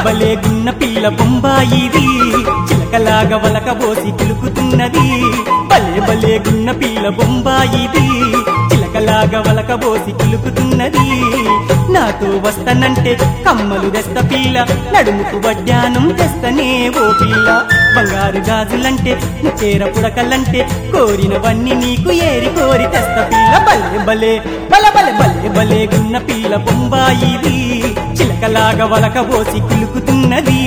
భలే గున్న పిల్ల బొంబాయిది చిలకలాగా వలకబోసి కులుకుతున్నది భలే భలే గున్న పిల్ల బొంబాయిది చిలకలాగా వలకబోసి కులుకుతున్నది నాతో వస్తానంటే కమ్మలు తెస్త పిల్ల నడుముకు వడ్డానం తెస్తనే ఓ పిల్ల బంగారు గాజులంటే ముచ్చేర పుడకలంటే కోరినవన్నీ నీకు ఏరి కోరి తెస్త పిల్ల భలే భలే బల బల బలే భలే గున్న పిల్ల బొంబాయిది చిలకలాగా వలకబోసి కులుకుతున్నది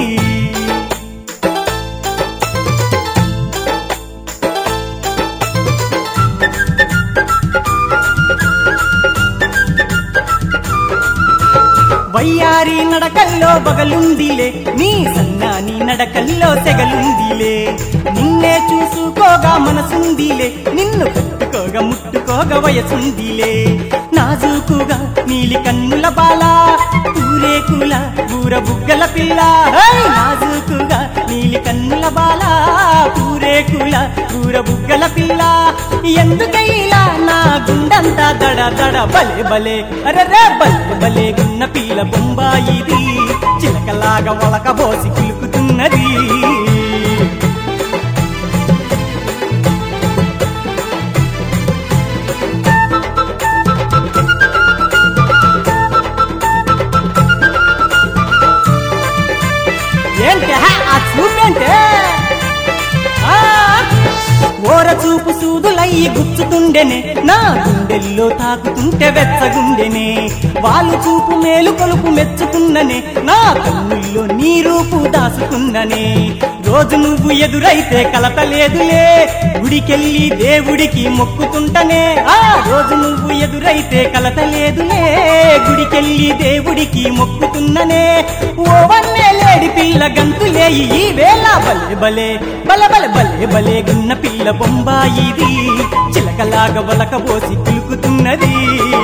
వయ్యారి నడకల్లో బగలుందిలే నీ సన్నాని నడకల్లో సెగలుందిలే నిన్నే చూసుకోగా మనసుందిలే నిన్ను కట్టుకోగా ముట్టుకోగా వయసుందిలే నాజూకుగా నీలి కన్నుల బాల ఊరేకుల ఊర బుగ్గల పిల్ల హై! నాజూకుగా నీలి కన్నుల బాల ఊరేకుల ఊర బుగ్గల పిల్ల ఎందుకైలా నా గుండంతా దడ దడ బలే బలే అరరే బలే బలే గున్న పిల్ల బొంబాయిది చిలకలాగా వలకబోసి కులుకుతున్నది ఏంటి హ? ఆ చూపేంటే ఆ! ఓర చూపు సూదులయ్యి గుచ్చుతుండెనే నా గుండెల్లో తాకుతుంటే వెచ్చగుండెనే వాళ్ళు చూపు మేలు కొలుపు మెచ్చుకున్ననే నా కన్నుల్లో నీ రూపు దాసుకున్ననే రోజు నువ్వు ఎదురైతే కలత లేదులే గుడికెళ్ళి దేవుడికి మొక్కుతుంటనే ఆ రోజు నువ్వు ఎదురైతే కలత లేదులే గుడికెళ్ళి దేవుడికి మొక్కుతున్ననే ఓ వన్నే లేడి పిల్ల గంతులే ఈ వేళ బలే బలే బల బల బలే బలే గున్న పిల్ల బొంబాయిది చిలకలాగా వలకబోసి కులుకుతున్నది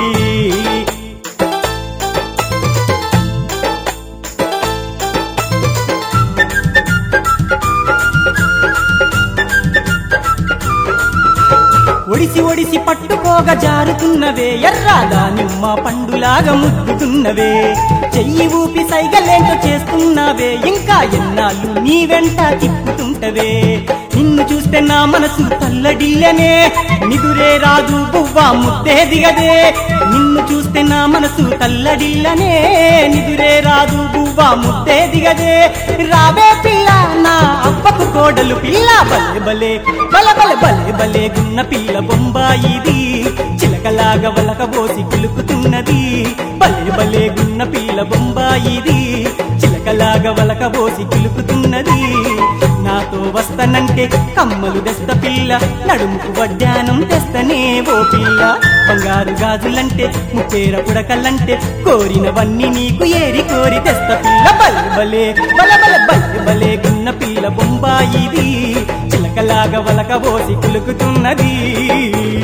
ఒడిసి ఒడిసి పట్టుకోగా జారుతున్నవే ఎర్రాదా నిమ్మ పండులాగా ముద్దుతున్నవే చెయ్యి ఊపి సైగలేంటో చేస్తున్నావే ఇంకా ఎన్నాళ్ళు నీ వెంట తిప్పుతుంటవే నిన్ను చూస్తే నా మనసు తల్లడిల్లనే నిదురే రాదు బువ్వా ముద్దే దిగదే నిన్ను చూస్తే నా మనసు తల్లడిల్లనే నిదురే రాదు బువ్వా ముద్దే దిగదే రావే పిల్ల నా అబ్బకు కోడలు పిల్ల బలే బలే బల బల బలే బలే గున్న పిల్ల బొంబాయిది చిలకలాగా వలకబోసి కులుకుతున్నది బలే బలే గున్న పిల్ల బొంబాయిది చిలకలాగా వలకబోసి కులుకుతున్నది నాతో వస్తానంటే కమ్మలు తెస్త పిల్ల నడుముకు వడ్డానం తెస్తనే ఓ పిల్ల బంగారు గాజులంటే ముచ్చేర పుడకలంటే కోరినవన్నీ నీకు ఏరి కోరి తెస్త పిల్ల బలే బలే బల బల బలే బలే గున్న పిల్ల బొంబాయిది చిలకలాగా వలకబోసి కులుకుతున్నది